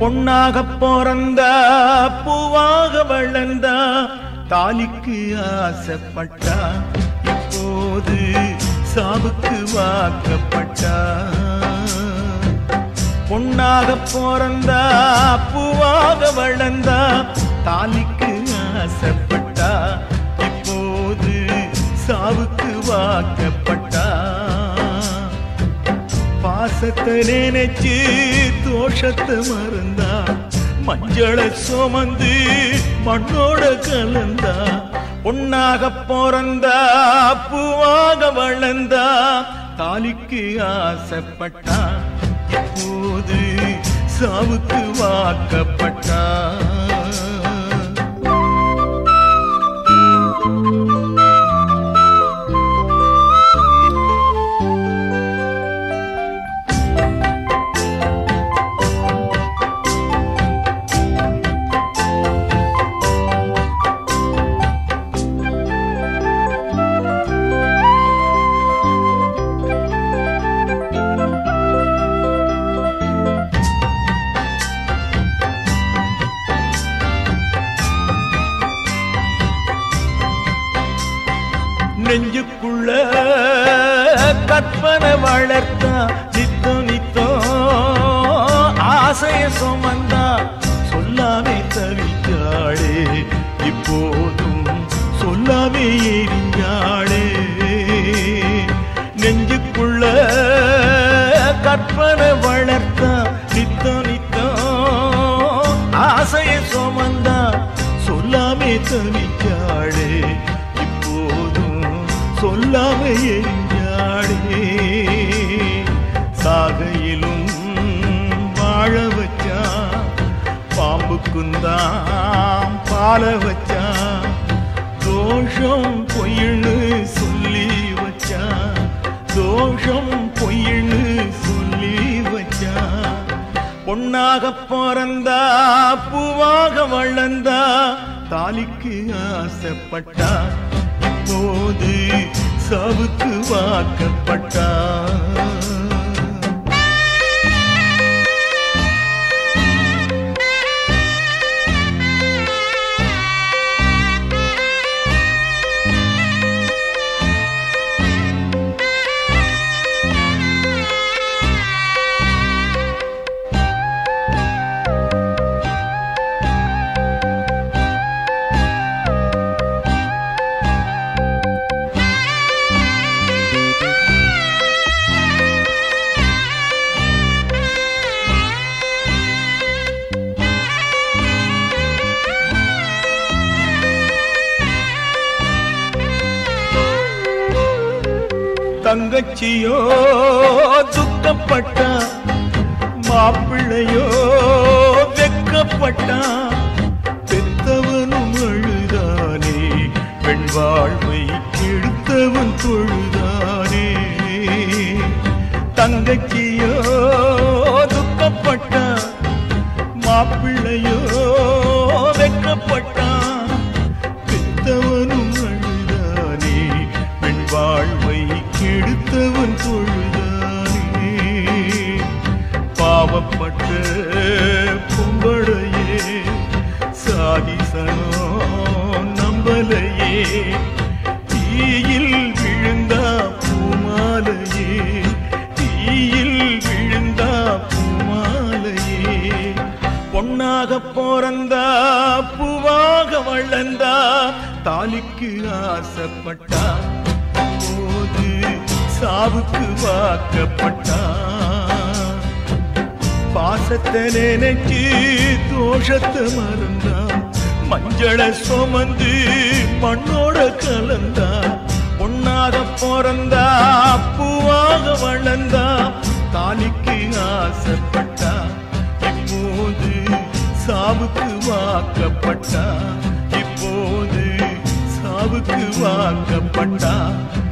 பொன்னாக பிறந்த பூவாக வளர்ந்த தாலிக்கு ஆசைப்பட்டா இப்போது சாவுக்கு வாக்கப்பட்டா பொன்னாக பிறந்த பூவாக வளர்ந்த தாலிக்கு ஆசைப்பட்டா இப்போது சாவுக்கு வாக்கப்பட்டா பாசத்தை நினைச்சு தோஷத்தை மறந்தா மஞ்சள சுமந்து மண்ணோட கலந்தா பொன்னாக பிறந்தா பூவாக வளர்ந்தா தாலிக்கு ஆசைப்பட்டா இப்போது சாவுக்கு வாக்கப்பட்டா நெஞ்சுக்குள்ள கற்பனை வளர்த்தா நித்தோ நித்தோ ஆசைய சுமந்தா சொல்லாமே தவிச்சாளே இப்போதும் சொல்லாமே எரிஞ்சாளே நெஞ்சுக்குள்ள கற்பனை வளர்த்தா நித்தோ நித்தோ ஆசைய சுமந்தா சொல்லாமே தவிச்சாளே இப்போதும் சொல்லாம எரிஞ்சாடே சாகையிலும் வாழ வச்சா பாம்புக்குந்தான் பால வச்சா தோஷம் பொய்ன்னு சொல்லி வச்சா தோஷம் பொய்ன்னு சொல்லி வச்சா பொன்னாக பிறந்தா பூவாக வளர்ந்தா தாலிக்கு ஆசைப்பட்டா இப்போது சாவுக்கு வாக்கப்பட்டா தங்கச்சியோ துக்கப்பட்டா மாப்பிள்ளையோ வெக்கப்பட்டா பெத்தவனும் அழுதானே பெண் வாழ்வை கெடுத்தவன் தொழுதானே தங்கச்சியோ துக்கப்பட்டா மாப்பிள்ளையோ வெக்கப்பட்டா பெத்தவனும் அழுதானே பெண் வாழ்வை கெடுத்தவன் தொழுதானே பாவப்பட்ட பொம்பளையே சாதிசனோ நம்பலையே தீயில் விழுந்தா பூமாலையே தீயில் விழுந்தா பூமாலையே பொன்னாக பிறந்தா பூவாக வளர்ந்தா தாலிக்கு ஆசைப்பட்டா போது சாவுக்கு வாக்கப்பட்டா பாசத்தை நினைச்சு தோஷத்தை மறந்தா மஞ்சள சுமந்து மண்ணோட கலந்தா பொன்னாக பிறந்தா பூவாக வளர்ந்தா தாலிக்கு ஆசைப்பட்டா இப்போது சாவுக்கு வாக்கப்பட்டா இப்போது சாவுக்கு வாக்கப்பட்டா